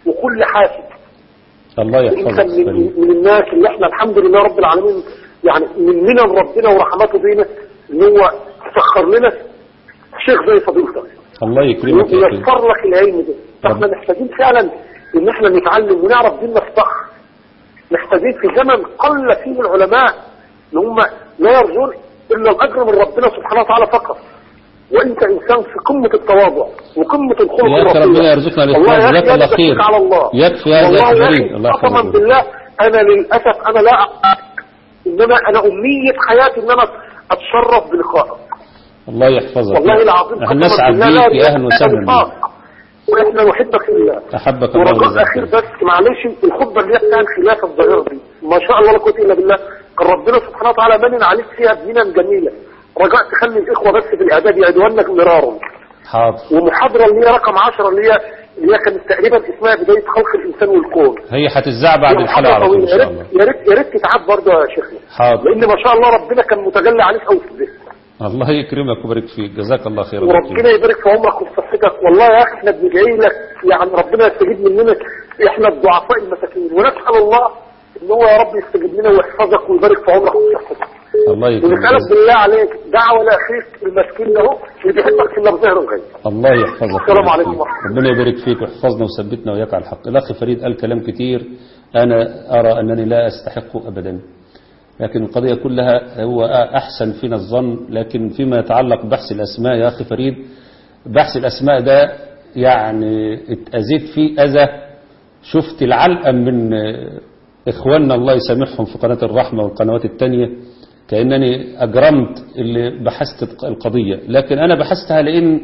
وكل حاسد الله انت يحفظك من, فريد من الناس اللي احنا الحمد لله رب العالمين يعني من منن ربنا ورحمته بينا ان هو سخر لنا شيخ زي فضيلتك الله يكرمك يا أخي ويسر لك العلم ده فاحنا محتاجين فعلا ان احنا نتعلم ونعرف ديننا الصح محتاجين في زمن قل فيه العلماء ان هم لا يرجون الا الاجر من ربنا سبحانه وتعالى فقط وانت انسان في قمه التواضع وقمه الخلق يا أخي الرفيع. ربنا يرزقنا والله الإخلاص يا جزاك أخي الله أنا خير بشكرك على الله يكفي هذا والله يا يا فريد أخي الله قسما يحفظك بالله انا للاسف انا لا أعرف انما انا امنيه حياتي ان انا اتشرف بلقائك الله يحفظك والله العظيم احنا قسما نسعد بالله لا بيك يا أهلا رياء وسهلا ولا بيك نفاق. واحنا نحبك في الله أحبك الله ورجاء وجزاك اخير خير. بس معلش الخطبه اللي هي بتاع الخلافه الظاهره دي ما شاء الله لا قوه الا بالله كان ربنا سبحانه وتعالى منن عليك فيها بمنن جميله رجاء تخلي الاخوه بس في الاعداد يعدونك مرارا حاضر ومحاضره اللي هي رقم 10 اللي هي اللي هي كانت تقريبا اسمها بدايه خلق الانسان والكون هي هتتذاع بعد هي الحلقة على طول إن طويلة. شاء يا الله ريت يا ريت يا ريت تتعب برضه يا شيخنا حاضر لان ما شاء الله ربنا كان متجلى عليك قوي في الذهن الله يكرمك ويبارك فيك جزاك الله خيرا وربنا يبارك في عمرك وفي صحتك والله يا اخي احنا بندعي لك يعني ربنا يستجيب مننا احنا الضعفاء المساكين ونسال الله ان هو يا رب يستجيب لنا ويحفظك ويبارك في عمرك وفي صحتك الله ونسالك يكرمك بالله عليك دعوه لاخيك المسكين ده اهو اللي بيحبك في الله بظهر الغيب الله يحفظك السلام ويبارك عليكم فيك. ورحمة الله. ربنا يبارك فيك ويحفظنا ويثبتنا وياك على الحق الأخ فريد قال كلام كتير أنا أرى أنني لا أستحقه أبدا لكن القضية كلها هو أحسن فينا الظن لكن فيما يتعلق بحث الأسماء يا أخي فريد بحث الأسماء ده يعني اتأذيت فيه أذى شفت العلقة من إخواننا الله يسامحهم في قناة الرحمة والقنوات التانية كأنني أجرمت اللي بحثت القضية لكن أنا بحثتها لأن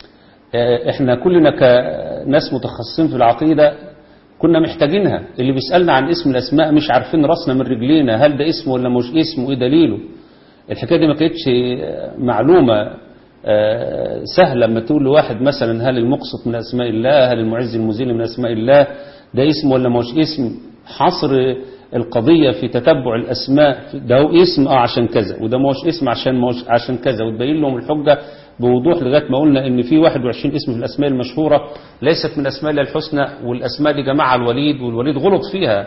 آه، احنا كلنا كناس متخصصين في العقيدة كنا محتاجينها اللي بيسألنا عن اسم الأسماء مش عارفين راسنا من رجلينا هل ده اسم ولا مش اسم وإيه دليله الحكاية دي ما كانتش آه، معلومة آه، سهلة لما تقول لواحد مثلا هل المقسط من أسماء الله هل المعز المذل من أسماء الله ده اسم ولا مش اسم حصر القضية في تتبع الأسماء ده هو اسم اه عشان كذا وده مش اسم عشان مش عشان كذا وتبين لهم الحجة بوضوح لغاية ما قلنا ان في 21 اسم في الأسماء المشهورة ليست من أسماء الله الحسنى والأسماء دي جماعة الوليد والوليد غلط فيها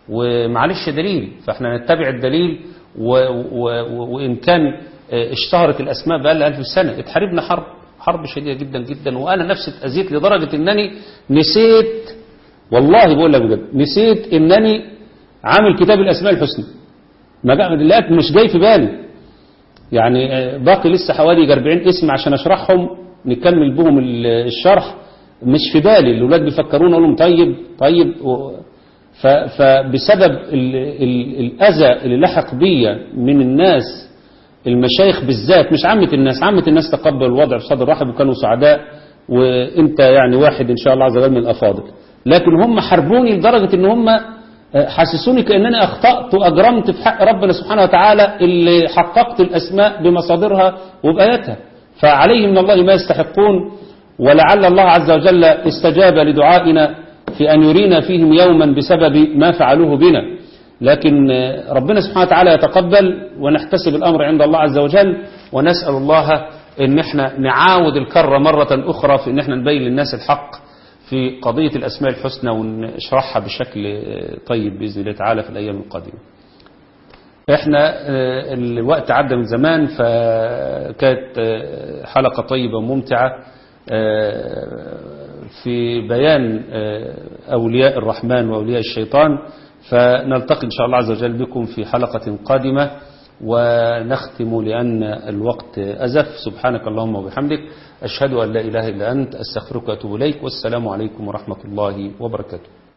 ومعلش دليل فاحنا نتبع الدليل و و و وإن كان اه، اشتهرت الأسماء بقى لها ألف سنة اتحاربنا حرب حرب شديدة جدا جدا وأنا نفسي اتأذيت لدرجة أنني نسيت والله بقول لك بجد نسيت أنني عامل كتاب الأسماء الحسنى ما جاء لا مش جاي في بالي يعني آه، باقي لسه حوالي 40 اسم عشان اشرحهم نكمل بهم ال- الشرح مش في بالي الاولاد بيفكرون اقول لهم طيب طيب و- ف- فبسبب ال- ال- الاذى اللي لحق بيا من الناس المشايخ بالذات مش عامة الناس عامة الناس تقبلوا الوضع بصدر رحب وكانوا سعداء وانت يعني واحد ان شاء الله عز وجل من الافاضل لكن هم حاربوني لدرجة ان هم حسسوني كأنني أخطأت وأجرمت في حق ربنا سبحانه وتعالى اللي حققت الأسماء بمصادرها وبآياتها فعليهم من الله ما يستحقون ولعل الله عز وجل استجاب لدعائنا في أن يرينا فيهم يوما بسبب ما فعلوه بنا لكن ربنا سبحانه وتعالى يتقبل ونحتسب الأمر عند الله عز وجل ونسأل الله ان احنا نعاود الكرة مرة أخرى في ان احنا نبين للناس الحق في قضية الأسماء الحسنى ونشرحها بشكل طيب بإذن الله تعالى في الأيام القادمة احنا آه، الوقت عدى من زمان فكانت آه، حلقة طيبة وممتعة آه، في بيان آه، أولياء الرحمن وأولياء الشيطان فنلتقي إن شاء الله عز وجل بكم في حلقة قادمة ونختم لأن الوقت أزف سبحانك اللهم وبحمدك أشهد أن لا إله إلا أنت أستغفرك وأتوب إليك والسلام عليكم ورحمة الله وبركاته